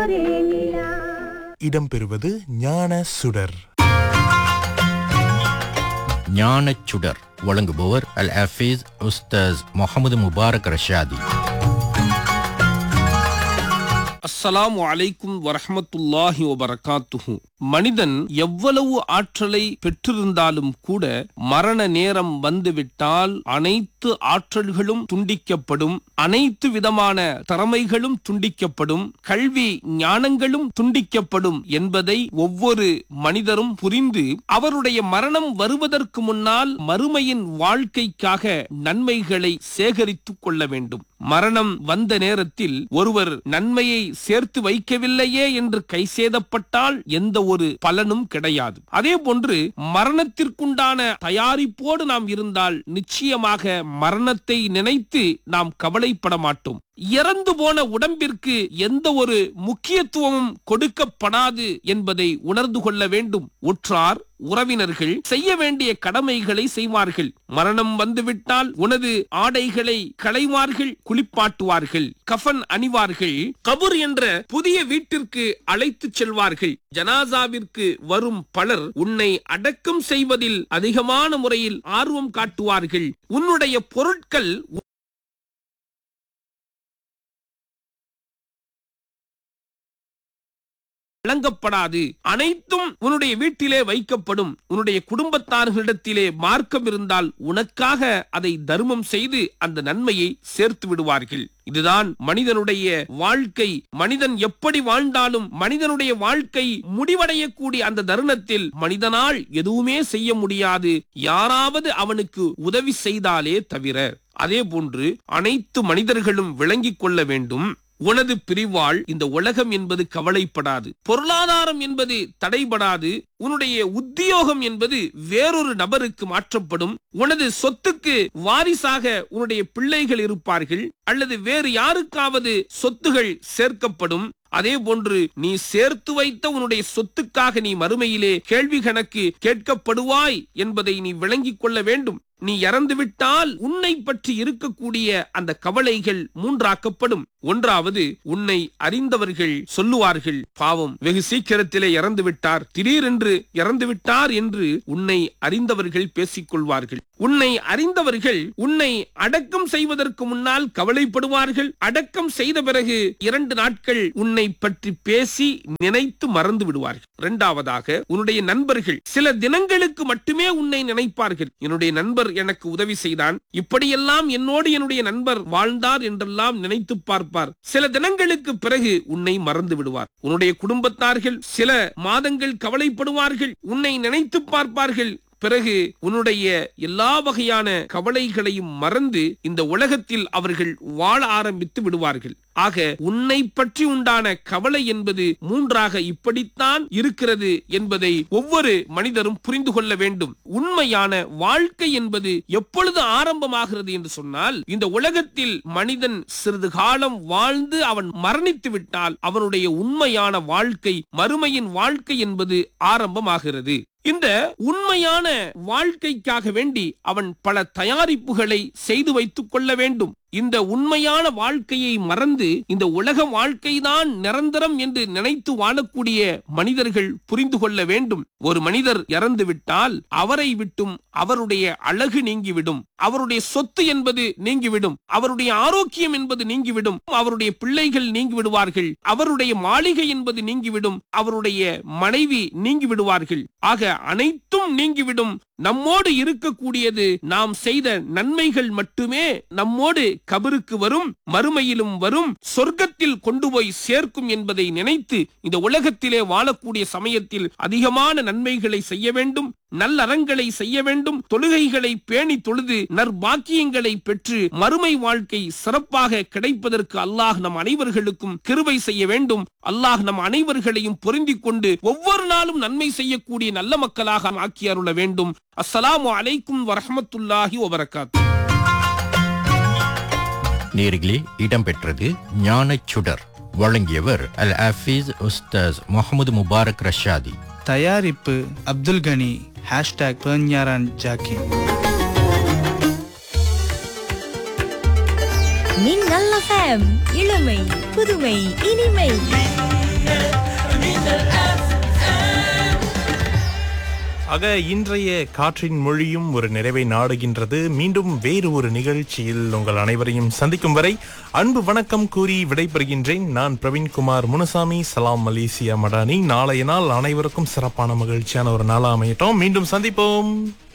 இடம்பெறுவது ஞான சுடர் ஞானச் சுடர் வழங்குபவர் அல் ஹஃபீஸ் உஸ்தாஸ் முகமது முபாரக் ரஷாதி அஸ்ஸலாமு அலைக்கும் வரஹ்மத்துல்லாஹி வபரகாத்துஹு மனிதன் எவ்வளவு ஆற்றலை பெற்றிருந்தாலும் கூட மரண நேரம் வந்துவிட்டால் அனைத்து ஆற்றல்களும் துண்டிக்கப்படும் அனைத்து விதமான திறமைகளும் துண்டிக்கப்படும் கல்வி ஞானங்களும் துண்டிக்கப்படும் என்பதை ஒவ்வொரு மனிதரும் புரிந்து அவருடைய மரணம் வருவதற்கு முன்னால் மறுமையின் வாழ்க்கைக்காக நன்மைகளை சேகரித்துக் கொள்ள வேண்டும் மரணம் வந்த நேரத்தில் ஒருவர் நன்மையை சேர்த்து வைக்கவில்லையே என்று கைசேதப்பட்டால் எந்த ஒரு பலனும் கிடையாது அதே போன்று மரணத்திற்குண்டான தயாரிப்போடு நாம் இருந்தால் நிச்சயமாக மரணத்தை நினைத்து நாம் கவலைப்பட மாட்டோம் இறந்து போன உடம்பிற்கு எந்த ஒரு முக்கியத்துவமும் கொடுக்கப்படாது என்பதை உணர்ந்து கொள்ள வேண்டும் உற்றார் உறவினர்கள் செய்ய வேண்டிய கடமைகளை செய்வார்கள் மரணம் வந்துவிட்டால் உனது ஆடைகளை களைவார்கள் குளிப்பாட்டுவார்கள் கஃன் அணிவார்கள் கபூர் என்ற புதிய வீட்டிற்கு அழைத்துச் செல்வார்கள் ஜனாசாவிற்கு வரும் பலர் உன்னை அடக்கம் செய்வதில் அதிகமான முறையில் ஆர்வம் காட்டுவார்கள் உன்னுடைய பொருட்கள் வழங்கப்படாது அனைத்தும் உன்னுடைய வீட்டிலே வைக்கப்படும் உன்னுடைய குடும்பத்தார்களிடத்திலே மார்க்கம் இருந்தால் உனக்காக அதை தர்மம் செய்து அந்த நன்மையை சேர்த்து விடுவார்கள் இதுதான் மனிதனுடைய வாழ்க்கை மனிதன் எப்படி வாழ்ந்தாலும் மனிதனுடைய வாழ்க்கை முடிவடையக்கூடிய அந்த தருணத்தில் மனிதனால் எதுவுமே செய்ய முடியாது யாராவது அவனுக்கு உதவி செய்தாலே தவிர அதே போன்று அனைத்து மனிதர்களும் விளங்கிக் கொள்ள வேண்டும் உனது பிரிவால் இந்த உலகம் என்பது கவலைப்படாது பொருளாதாரம் என்பது தடைபடாது உன்னுடைய உத்தியோகம் என்பது வேறொரு நபருக்கு மாற்றப்படும் உனது சொத்துக்கு வாரிசாக உன்னுடைய பிள்ளைகள் இருப்பார்கள் அல்லது வேறு யாருக்காவது சொத்துகள் சேர்க்கப்படும் அதே போன்று நீ சேர்த்து வைத்த உன்னுடைய சொத்துக்காக நீ மறுமையிலே கேள்வி கணக்கு கேட்கப்படுவாய் என்பதை நீ விளங்கிக் கொள்ள வேண்டும் நீ இறந்துவிட்டால் உன்னை பற்றி இருக்கக்கூடிய அந்த கவலைகள் மூன்றாக்கப்படும் ஒன்றாவது உன்னை அறிந்தவர்கள் சொல்லுவார்கள் பாவம் வெகு சீக்கிரத்திலே இறந்து விட்டார் திடீரென்று இறந்து விட்டார் என்று உன்னை அறிந்தவர்கள் பேசிக் கொள்வார்கள் உன்னை அறிந்தவர்கள் உன்னை அடக்கம் செய்வதற்கு முன்னால் கவலைப்படுவார்கள் அடக்கம் செய்த பிறகு இரண்டு நாட்கள் உன்னை பற்றி பேசி நினைத்து மறந்து விடுவார்கள் இரண்டாவதாக உன்னுடைய நண்பர்கள் சில தினங்களுக்கு மட்டுமே உன்னை நினைப்பார்கள் என்னுடைய நண்பர் எனக்கு உதவி செய்தான் இப்படியெல்லாம் என்னோடு என்னுடைய நண்பர் வாழ்ந்தார் என்றெல்லாம் நினைத்து பார்ப்பார் சில தினங்களுக்கு பிறகு உன்னை மறந்து விடுவார் உன்னுடைய குடும்பத்தார்கள் சில மாதங்கள் கவலைப்படுவார்கள் உன்னை நினைத்து பார்ப்பார்கள் பிறகு உன்னுடைய எல்லா வகையான கவலைகளையும் மறந்து இந்த உலகத்தில் அவர்கள் வாழ ஆரம்பித்து விடுவார்கள் ஆக உன்னை பற்றி உண்டான கவலை என்பது மூன்றாக இப்படித்தான் இருக்கிறது என்பதை ஒவ்வொரு மனிதரும் புரிந்து கொள்ள வேண்டும் உண்மையான வாழ்க்கை என்பது எப்பொழுது ஆரம்பமாகிறது என்று சொன்னால் இந்த உலகத்தில் மனிதன் சிறிது காலம் வாழ்ந்து அவன் மரணித்து விட்டால் அவனுடைய உண்மையான வாழ்க்கை மறுமையின் வாழ்க்கை என்பது ஆரம்பமாகிறது இந்த உண்மையான வாழ்க்கைக்காக வேண்டி அவன் பல தயாரிப்புகளை செய்து வைத்துக் கொள்ள வேண்டும் இந்த உண்மையான வாழ்க்கையை மறந்து இந்த உலக வாழ்க்கைதான் நிரந்தரம் என்று நினைத்து வாழக்கூடிய மனிதர்கள் புரிந்து கொள்ள வேண்டும் ஒரு மனிதர் இறந்து விட்டால் அவரை விட்டும் அவருடைய அழகு நீங்கிவிடும் அவருடைய சொத்து என்பது நீங்கிவிடும் அவருடைய ஆரோக்கியம் என்பது நீங்கிவிடும் அவருடைய பிள்ளைகள் நீங்கி விடுவார்கள் அவருடைய மாளிகை என்பது நீங்கிவிடும் அவருடைய மனைவி நீங்கி விடுவார்கள் ஆக அனைத்தும் நீங்கிவிடும் நம்மோடு இருக்கக்கூடியது நாம் செய்த நன்மைகள் மட்டுமே நம்மோடு கபருக்கு வரும் மறுமையிலும் வரும் சொர்க்கத்தில் கொண்டு போய் சேர்க்கும் என்பதை நினைத்து இந்த உலகத்திலே வாழக்கூடிய சமயத்தில் அதிகமான நன்மைகளை செய்ய வேண்டும் நல்லறங்களை செய்ய வேண்டும் தொழுகைகளை பேணி தொழுது நற்பாக்கியங்களை பெற்று மறுமை வாழ்க்கை சிறப்பாக கிடைப்பதற்கு அல்லாஹ் நம் அனைவர்களுக்கும் கிருபை செய்ய வேண்டும் அல்லாஹ் நம் அனைவர்களையும் பொருந்திக் கொண்டு ஒவ்வொரு நாளும் நன்மை செய்யக்கூடிய நல்ல மக்களாக ஆக்கி அருள வேண்டும் அஸ்ஸலாமு அலைக்கும் வரஹமத்துல்லாஹி வபரகாத் நேர்களே இடம்பெற்றது ஞானச் சுடர் வழங்கியவர் அல் ஹஃபீஸ் உஸ்தாஸ் முகமது முபாரக் ரஷாதி தயாரிப்பு அப்துல் கனி ஹேஷ்டாக் பேஞ்ஞாரான் ஜாக்கின் மின்னல் எஃப்எம் இளமை புதுமை இனிமை ஆக இன்றைய காற்றின் மொழியும் ஒரு நிறைவை நாடுகின்றது மீண்டும் வேறு ஒரு நிகழ்ச்சியில் உங்கள் அனைவரையும் சந்திக்கும் வரை அன்பு வணக்கம் கூறி விடைபெறுகின்றேன் நான் பிரவீன்குமார் முனுசாமி சலாம் மலேசியா மடானி நாளைய நாள் அனைவருக்கும் சிறப்பான மகிழ்ச்சியான ஒரு நாளா அமையட்டும் மீண்டும் சந்திப்போம்